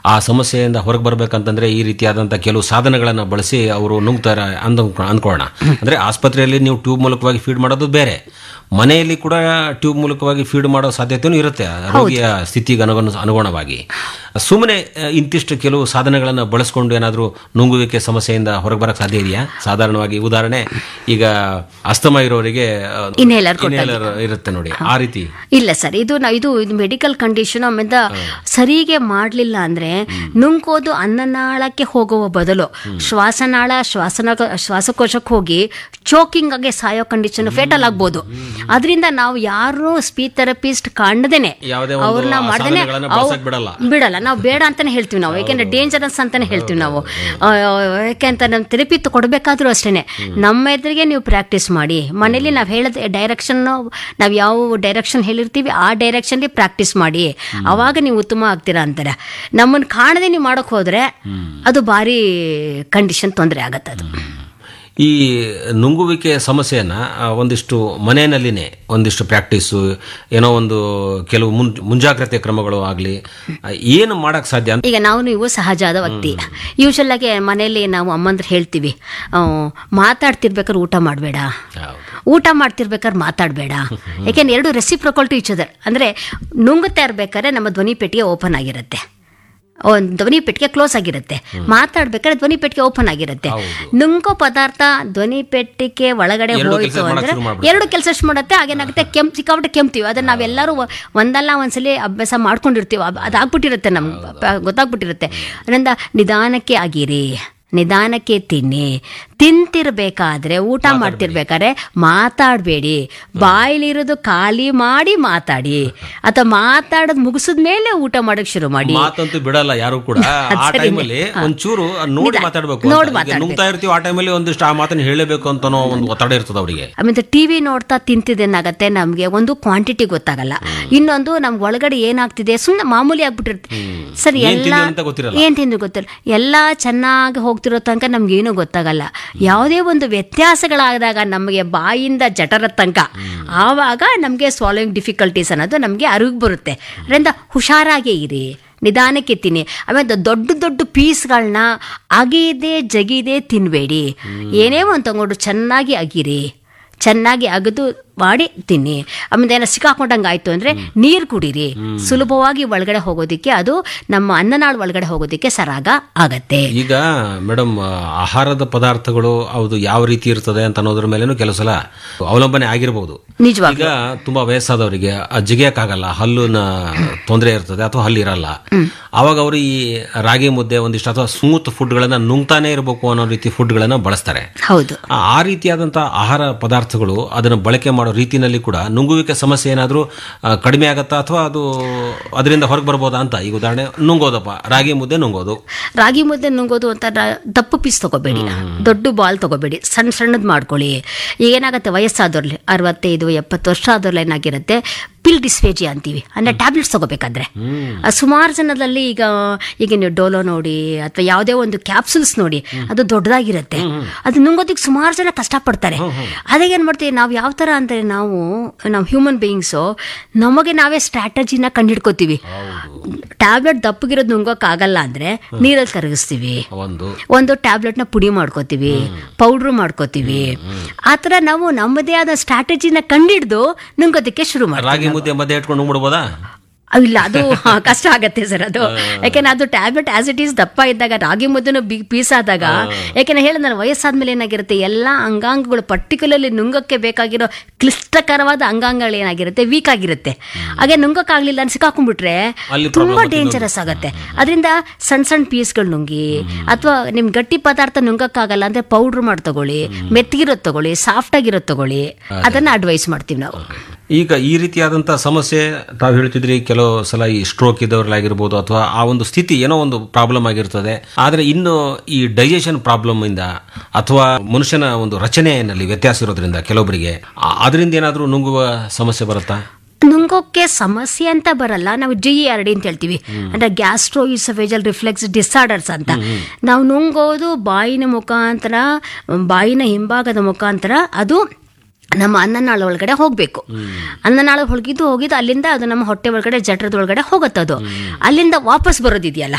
ಆ ಸಮಸ್ಯೆಯಿಂದ ಹೊರಗೆ ಬರ್ಬೇಕಂತಂದ್ರೆ ಈ ರೀತಿಯಾದಂಥ ಕೆಲವು ಸಾಧನಗಳನ್ನು ಬಳಸಿ ಅವರು ನುಗ್ತಾರೆ ಅಂದ ಅಂದ್ಕೊಳ್ಳೋಣ ಅಂದ್ರೆ ಆಸ್ಪತ್ರೆಯಲ್ಲಿ ನೀವು ಟ್ಯೂಬ್ ಮೂಲಕವಾಗಿ ಫೀಡ್ ಮಾಡೋದು ಬೇರೆ ಮನೆಯಲ್ಲಿ ಕೂಡ ಟ್ಯೂಬ್ ಮೂಲಕವಾಗಿ ಫೀಡ್ ಮಾಡೋ ಸಾಧ್ಯತೆನೂ ಇರುತ್ತೆ ರೋಗಿಯ ಸ್ಥಿತಿಗೆ ಅನುಗುಣ ಅನುಗುಣವಾಗಿ ಸುಮ್ಮನೆ ಇಂತಿಷ್ಟು ಕೆಲವು ಸಾಧನಗಳನ್ನು ಬಳಸ್ಕೊಂಡು ಏನಾದರೂ ನುಂಗುವಿಕೆ ಸಮಸ್ಯೆಯಿಂದ ಹೊರಗೆ ಬರಕ್ಕೆ ಸಾಧ್ಯ ಇದೆಯಾ ಸಾಧಾರಣವಾಗಿ ಉದಾಹರಣೆ ಈಗ ಅಸ್ತಮ ಇರೋರಿಗೆ ಆ, Inhaler ಕೊಟ್ಟಾಗ. inhaler ಇರುತ್ತೆ ನೋಡಿ ಆ ರೀತಿ ಇಲ್ಲ ಸರ್ ಇದು ನಾವು ಇದು ಇದು ಮೆಡಿಕಲ್ ಕಂಡೀಷನ್ ಆಮೇಲೆ ಸರಿಗೆ ಮಾಡಲಿಲ್ಲ ಅಂದ್ರೆ ನುಂಗೋದು ಅನ್ನನಾಳಕ್ಕೆ ಹೋಗುವ ಬದಲು ಶ್ವಾಸನಾಳ ಶ್ವಾಸನ ಶ್ವಾಸಕೋಶಕ್ಕೆ ಹೋಗಿ ಚೋಕಿಂಗ್ ಆಗಿ ಸಾಯೋ ಕಂಡೀಷನ್ ಫೇಟಲ್ ಆಗ್ಬೋದು ಅದರಿಂದ ನಾವು ಯಾರು ಸ್ಪೀಚ್ ಥೆರಪಿಸ್ಟ್ ಕಾಣದೇನೆ ಯಾವುದೇ ಒಂದು ಅವ್ರನ್ನ ಆ ಮಾಡ್ದೇನೆ ಸಾಧನಗಳನ್ನ ಅವ್- ಬಳಸಕ್ ಬಿಡಲ್ಲ. ಬಿಡಲ್ಲ ನಾವು ಬೇಡ ಅಂತಾನೆ ಹೇಳ್ತೀವಿ ನಾವು ಯಾಕೆಂದ್ರೆ ಡೇಂಜರಸ್ ಅಂತಾನೆ ಹೇಳ್ತೀವಿ ನಾವು ಆ, ಯಾಕೆಂತ ನಮ್ಮ ಥೆರಪಿ ಕೊಡಬೇಕಾದ್ರೂ ಅಷ್ಟೇನೆ ನಮ್ಮ ಎದುರಿಗೆ ನೀವು ಪ್ರಾಕ್ಟೀಸ್ ಮಾಡಿ ಮನೇಲಿ ನಾವು ಹೇಳದ ಡೈರೆಕ್ಷನ್ ನಾವು ಯಾವ ಡೈರೆಕ್ಷನ್ ಹೇಳಿರ್ತೀವಿ ಆ ಡೈರೆಕ್ಷನ್ಗೆ ಪ್ರಾಕ್ಟೀಸ್ ಮಾಡಿ ಅವಾಗ ನೀವು ಉತ್ತಮ ಆಗ್ತೀರಾ ಅಂತಾರೆ ನಮ್ಮನ್ನು ಕಾಣದೆ ನೀವು ಮಾಡೋಕೆ ಹೋದ್ರೆ ಅದು ಭಾರಿ ಕಂಡೀಷನ್ ತೊಂದರೆ ಆಗತ್ತೆ ಅದು ಈ ನುಂಗುವಿಕೆ ಸಮಸ್ಯೆಯನ್ನ ಆ, ಒಂದಿಷ್ಟು ಮನೆಯಲ್ಲಿನೇ ಒಂದಿಷ್ಟು ಪ್ರಾಕ್ಟೀಸು ಏನೋ ಒಂದು ಕೆಲವು ಮುನ್ ಮುಂಜಾಗ್ರತೆ ಕ್ರಮಗಳು ಆಗಲಿ ಏನು ಮಾಡಕ್ ಸಾಧ್ಯ ಅಂತ ಈಗ ನಾವು ನೀವು ಸಹಜವಾದ ವ್ಯಕ್ತಿ ಯೂಶಲ್ ಆಗಿ ಮನೆಯಲ್ಲಿ ನಾವು ಅಮ್ಮಂದ್ರೆ ಹೇಳ್ತೀವಿ ಆ, ಮಾತಾಡ್ತಿರ್ಬೇಕಾದ್ರೆ ಊಟ ಮಾಡಬೇಡ ಊಟ ಮಾಡ್ತಿರ್ಬೇಕಾದ್ರೆ ಮಾತಾಡಬೇಡ ಯಾಕೆಂದ್ರೆ ಎರಡು ರೆಸಿಪ್ರೊಕಲ್ ಟು ಈಚ್ ಅದರ್ ಅಂದರೆ ನುಂಗುತ್ತಾ ಇರ್ಬೇಕಾದ್ರೆ ನಮ್ಮ ಧ್ವನಿ ಪೆಟ್ಟಿಗೆ ಓಪನ್ ಆಗಿರುತ್ತೆ ಒಂದು ಧ್ವನಿ ಪೆಟ್ಟಿಗೆ ಕ್ಲೋಸ್ ಆಗಿರುತ್ತೆ ಮಾತಾಡ್ಬೇಕಾದ್ರೆ ಧ್ವನಿ ಪೆಟ್ಟಿಗೆ ಓಪನ್ ಆಗಿರುತ್ತೆ ನುಂಗೋ ಪದಾರ್ಥ ಧ್ವನಿ ಪೆಟ್ಟಿಗೆ ಒಳಗಡೆ ಎರಡು ಹೋಯ್ತು ಕೆಲ್ಸ ಮಾಡಕ್ ಅಂದ್ರೆ ಶುರು ಮಾಡ್ಬಿಡುತ್ತೆ. ಎರಡು ಕೆಲಸ ಮಾಡುತ್ತೆ ಹಾಗೇನಾಗುತ್ತೆ ಕೆಂಪ್ ಸಿಕ್ಕಾಪಟ್ಟೆ ಕೆಮ್ತೀವಿ ಅದನ್ನ ನಾವೆಲ್ಲರೂ ಒಂದಲ್ಲ ಒಂದ್ಸಲಿ ಅಭ್ಯಾಸ ಮಾಡ್ಕೊಂಡಿರ್ತೀವಿ ಅದ್- ಅದಾಗ್ಬಿಟ್ಟಿರುತ್ತೆ ನಮ್ಗೆ ಪ- ಗೊತ್ತಾಗ್ಬಿಟ್ಟಿರುತ್ತೆ ಅದರಿಂದ ನಿಧಾನಕ್ಕೆ ಆಗಿರಿ ನಿಧಾನಕ್ಕೆ ತಿನ್ನಿ ತಿಂತಿರ್ಬೇಕಾದ್ರೆ ಊಟ ಮಾಡ್ತಿರ್ಬೇಕಾದ್ರೆ ಮಾತಾಡಬೇಡಿ ಬಾಯಿಲಿರೋದು ಖಾಲಿ ಮಾಡಿ ಮಾತಾಡಿ ಅಥವಾ ಮಾತಾಡೋದು ಮುಗಿಸಿದ ಮೇಲೆ ಊಟ ಮಾಡಕ್ ಶುರು ಮಾಡಿ ಮಾತಂತೂ ಬಿಡಲ್ಲ ಯಾರು ಕೂಡ ಆ ಟೈಮಲ್ಲಿ ಒಂಚೂರು ನೋಡಿ ಮಾತಾಡ್ಬೇಕು ನೋಡಿ ಅಂತ. ಈಗ ನುಂಗ್ತಾ ಇರ್ತೀವಿ ಆ ಟೈಮಲ್ಲಿ ಒಂದಿಷ್ಟು ಆ ಮಾತನ್ನ ಹೇಳಬೇಕು ಅಂತನೋ ಒಂದು ಒತ್ತಡ ಇರ್ತದೆ ಅವರಿಗೆ ಆಮೇಲೆ ಟಿವಿ ನೋಡ್ತಾ ತಿಂತಿದ್ದೇನಾಗತ್ತೆ ನಮಗೆ ಒಂದು ಕ್ವಾಂಟಿಟಿ ಗೊತ್ತಾಗಲ್ಲ ಇನ್ನೊಂದು ನಮ್ಗೆ ಒಳಗಡೆ ಏನಾಗ್ತಿದೆ ಸುಮ್ಮನೆ ಮಾಮೂಲಿ ಆಗ್ಬಿಟ್ಟಿರುತ್ತೆ ಸರಿ ಏನ್ ಎಲ್ಲ ತಿಂದ್ವಿ ಅಂತ ಗೊತ್ತಿರಲ್ಲ. ಏನ್ ತಿಂದು ಗೊತ್ತಿಲ್ಲ ಎಲ್ಲ ಚೆನ್ನಾಗಿ ಹೋಗ್ತಿರೋ ತನಕ ನಮ್ಗೆ ಏನೂ ಗೊತ್ತಾಗಲ್ಲ ಯಾವುದೇ ಒಂದು ವ್ಯತ್ಯಾಸಗಳಾದಾಗ ನಮಗೆ ಬಾಯಿಂದ ಜಠರ ತನಕ ಆವಾಗ ನಮಗೆ ಸ್ವಾಲೋಯಿಂಗ್ ಡಿಫಿಕಲ್ಟೀಸ್ ಅನ್ನೋದು ನಮಗೆ ಅರಿವು ಬರುತ್ತೆ ಅದರಿಂದ ಹುಷಾರಾಗೇ ಇರಿ ನಿಧಾನಕ್ಕೆ ತಿನ್ನಿ ಆಮೇಲೆ ದೊಡ್ಡ ದೊಡ್ಡ ಪೀಸ್ಗಳನ್ನ ಅಗಿದೆ ಜಗಿದೆ ತಿನ್ನಬೇಡಿ ಏನೇ ಒಂದು ತಗೊಂಡು ಚೆನ್ನಾಗಿ ಅಗಿರಿ ಚೆನ್ನಾಗಿ ಅಗದು ಮಾಡಿ ತಿನ್ನಿ ಆಮೇಲೆ ಏನೋ ಸಿಕ್ಕಾಕೊಂಡಂಗೆ ಆಯ್ತು ಅಂದ್ರೆ ನೀರು ಕುಡೀರಿ ಸುಲಭವಾಗಿ ಒಳಗಡೆ ಹೋಗೋದಕ್ಕೆ ಅದು ನಮ್ಮ ಅನ್ನನಾಳು ಒಳಗಡೆ ಹೋಗೋದಕ್ಕೆ ಸರಾಗ ಆಗತ್ತೆ ಈಗ ಮೇಡಮ್ ಆಹಾರದ ಪದಾರ್ಥಗಳು ಅದು ಯಾವ ರೀತಿ ಇರ್ತದೆ ಅಂತ ಅನ್ನೋದ್ರ ಮೇಲೇನು ಕೆಲವು ಸಲ ಅವಲಂಬನೆ ಆಗಿರಬಹುದು ನಿಜವಾಗಿ ಈಗ ತುಂಬಾ ವಯಸ್ಸಾದವರಿಗೆ ಜಿಗಿಯಕ್ಕಾಗಲ್ಲ ಹಲ್ಲುನ ತೊಂದರೆ ಇರ್ತದೆ ಅಥವಾ ಹಲ್ಲು ಇರಲ್ಲ ಅವಾಗ ಅವರು ಈ ರಾಗಿ ಮುದ್ದೆ ಒಂದಿಷ್ಟು ಅಥವಾ ಸ್ಮೂತ್ ಫುಡ್ಗಳನ್ನ ನುಂಗ್ತಾನೆ ಇರಬೇಕು ಅನ್ನೋ ರೀತಿ ಫುಡ್ಗಳನ್ನ ಬಳಸ್ತಾರೆ ಹೌದು ಆ- ಆ ರೀತಿಯಾದಂತಹ ಆಹಾರ ಪದಾರ್ಥಗಳು ಅದನ್ನ ಬಳಕೆ ಮಾಡೋ ರೀತಿನಲ್ಲಿ ಕೂಡ ನುಂಗುವಿಕೆ ಸಮಸ್ಯೆ ಏನಾದರೂ ಕಡಿಮೆ ಆಗತ್ತಾ ಅಥವಾ ಅದು ಅದರಿಂದ ಹೊರಗೆ ಬರ್ಬೋದಾ ಅಂತ ಈಗ ಉದಾಹರಣೆ ನುಂಗೋದಪ್ಪ ರಾಗಿ ಮುದ್ದೆ ನುಂಗೋದು ರಾಗಿ ಮುದ್ದೆ ನುಂಗೋದು ಅಂತ ರ- ದಪ್ಪ ಪೀಸ್ ತಗೋಬೇಡಿ ದೊಡ್ಡ ಬಾಲ್ ತಗೋಬೇಡಿ ಸಣ್ಣ ಸಣ್ಣದು ಮಾಡ್ಕೊಳ್ಳಿ ಈಗ ಏನಾಗುತ್ತೆ ವಯಸ್ಸಾದವ್ರಲ್ಲಿ ಅರವತ್ತೈದು ಎಪ್ಪತ್ತು ವರ್ಷ ಆದವ್ರಲ್ಲಿ ಏನಾಗಿರುತ್ತೆ ಪಿಲ್ ಡಿಸ್ಫೇಜಿ ಅಂತೀವಿ ಅಂದರೆ ಟ್ಯಾಬ್ಲೆಟ್ಸ್ ತಗೋಬೇಕಾದ್ರೆ ಆ ಸುಮಾರು ಜನದಲ್ಲಿ ಈಗ ಈಗ ನೀವು ಡೋಲೋ ನೋಡಿ ಅಥವಾ ಯಾವುದೇ ಒಂದು ಕ್ಯಾಪ್ಸುಲ್ಸ್ ನೋಡಿ ಅದು ದೊಡ್ಡದಾಗಿರುತ್ತೆ ಅದು ನುಂಗೋದಕ್ಕೆ ಸುಮಾರು ಜನ ಕಷ್ಟಪಡ್ತಾರೆ ಅದೇ ಏನು ಮಾಡ್ತೀವಿ ನಾವು ಯಾವ ಥರ ಅಂದರೆ ನಾವು ನಾವು ಹ್ಯೂಮನ್ ಬೀಯಿಂಗ್ಸು ನಮಗೆ ನಾವೇ ಸ್ಟ್ರಾಟಜಿನ ಕಂಡುಹಿಡ್ಕೋತೀವಿ ಟ್ಯಾಬ್ಲೆಟ್ ದಪ್ಪಗಿರೋದು ನುಂಗೋಕ್ಕಾಗಲ್ಲ ಅಂದರೆ ನೀರಲ್ಲಿ ಕರಗಿಸ್ತೀವಿ ಒಂದು ಒಂದು ಟ್ಯಾಬ್ಲೆಟ್ನ ಪುಡಿ ಮಾಡ್ಕೋತೀವಿ ಪೌಡ್ರ್ ಮಾಡ್ಕೋತೀವಿ ಆ ಥರ ನಾವು ನಮ್ಮದೇ ಆದ ಸ್ಟ್ರಾಟಜಿನ ಕಂಡಿಡ್ದು ನುಂಗೋದಕ್ಕೆ ಶುರು ಮಾಡ್ತೀವಿ ರಾಗಿ ಮುದ್ದೆ ಮಧ್ಯೆ ಇಟ್ಕೊಂಡು ನುಂಗ್ಬಿಡ್ಬೋದಾ ಇಲ್ಲ ಅದು ಹಾ, ಕಷ್ಟ ಆಗತ್ತೆ ಸರ್ ಅದು ಯಾಕೆಂದ್ರೆ ಅದು ಟ್ಯಾಬ್ಲೆಟ್ ಆಸ್ ಇಟ್ ಈಸ್ ದಪ್ಪ ಇದ್ದಾಗ ರಾಗಿ ಮುದ್ದೆನೂ ಬಿಗ್ ಪೀಸ್ ಆದಾಗ ಯಾಕೆಂದ್ರೆ ಹೇಳಿ ನಾನು ವಯಸ್ಸಾದ್ಮೇಲೆ ಏನಾಗಿರುತ್ತೆ ಎಲ್ಲ ಅಂಗಾಂಗಗಳು ಪರ್ಟಿಕ್ಯುಲರ್ಲಿ ನುಂಗಕ್ಕೆ ಬೇಕಾಗಿರೋ ಕ್ಲಿಷ್ಟಕರವಾದ ಅಂಗಾಂಗಗಳು ಏನಾಗಿರುತ್ತೆ ವೀಕ್ ಆಗಿರುತ್ತೆ ಹಾಗೆ ನುಂಗಕ್ಕಾಗ್ಲಿಲ್ಲ ಅಂತ ಸಿಕ್ಕಾಕೊಂಡ್ಬಿಟ್ರೆ ಅಲ್ಲಿ ತುಂಬಾ problem ಡೇಂಜರಸ್ ಆಗುತ್ತೆ ಅದರಿಂದ ಸಣ್ಣ ಸಣ್ಣ ಪೀಸ್ಗಳು ನುಂಗಿ ಅಥವಾ ನಿಮ್ ಗಟ್ಟಿ ಪದಾರ್ಥ ನುಂಗಕ್ಕಾಗಲ್ಲ ಅಂದ್ರೆ ಪೌಡ್ರ್ ಮಾಡಿ ತಗೊಳ್ಳಿ ಮೆತ್ತಗಿರೋದು ತಗೊಳ್ಳಿ ಸಾಫ್ಟ್ ಆಗಿರೋದು ತಗೊಳ್ಳಿ ಅದನ್ನ ಅಡ್ವೈಸ್ ಮಾಡ್ತೀವಿ ನಾವು ಈಗ ಈ ರೀತಿಯಾದಂತಹ ಸಮಸ್ಯೆ ತಾವು ಹೇಳ್ತಿದ್ರಿ ಕೆಲವು ಸಲ ಈ ಸ್ಟ್ರೋಕ್ ಇದ್ದವ್ರಲ್ಲಾಗಿರ್ಬೋದು ಅಥವಾ ಆ ಒಂದು ಸ್ಥಿತಿ ಏನೋ ಒಂದು ಪ್ರಾಬ್ಲಮ್ ಆಗಿರ್ತದೆ ಆದ್ರೆ ಇನ್ನು ಈ ಡೈಜೆಷನ್ ಪ್ರಾಬ್ಲಮ್ ಇಂದ ಅಥವಾ ಮನುಷ್ಯನ ಒಂದು ರಚನೆಯಲ್ಲಿ ವ್ಯತ್ಯಾಸ ಇರೋದ್ರಿಂದ ಕೆಲವೊಬ್ಬರಿಗೆ ಆ- ಅದರಿಂದ ಏನಾದರೂ ನುಂಗುವ ಸಮಸ್ಯೆ ಬರುತ್ತಾ ನುಂಗೋಕ್ಕೆ ಸಮಸ್ಯೆ ಅಂತ ಬರಲ್ಲ ನಾವು ಜಿ ಆರ್ ಡಿ ಅಂತ ಹೇಳ್ತೀವಿ ಅಂದ್ರೆ ಗ್ಯಾಸ್ಟ್ರೋ ಇಸಫೇಜಲ್ ರಿಫ್ಲೆಕ್ಸ್ ಡಿಸಾರ್ಡರ್ಸ್ ಅಂತ ನಾವು ನುಂಗೋದು ಬಾಯಿನ ಮುಖಾಂತರ ಬಾಯಿನ ಹಿಂಭಾಗದ ಮುಖಾಂತರ ಅದು ನಮ್ಮ ಅನ್ನನಾಳ ಒಳಗಡೆ ಹೋಗಬೇಕು ಅನ್ನನಾಳ ಹೊಳಗಿದ್ದು ಹೋಗಿದ್ದು ಅಲ್ಲಿಂದ ಅದು ನಮ್ಮ ಹೊಟ್ಟೆ ಒಳಗಡೆ ಜಠರದ ಒಳಗಡೆ ಹೋಗುತ್ತದು ಅಲ್ಲಿಂದ ವಾಪಸ್ ಬರೋದಿದೆಯಲ್ಲ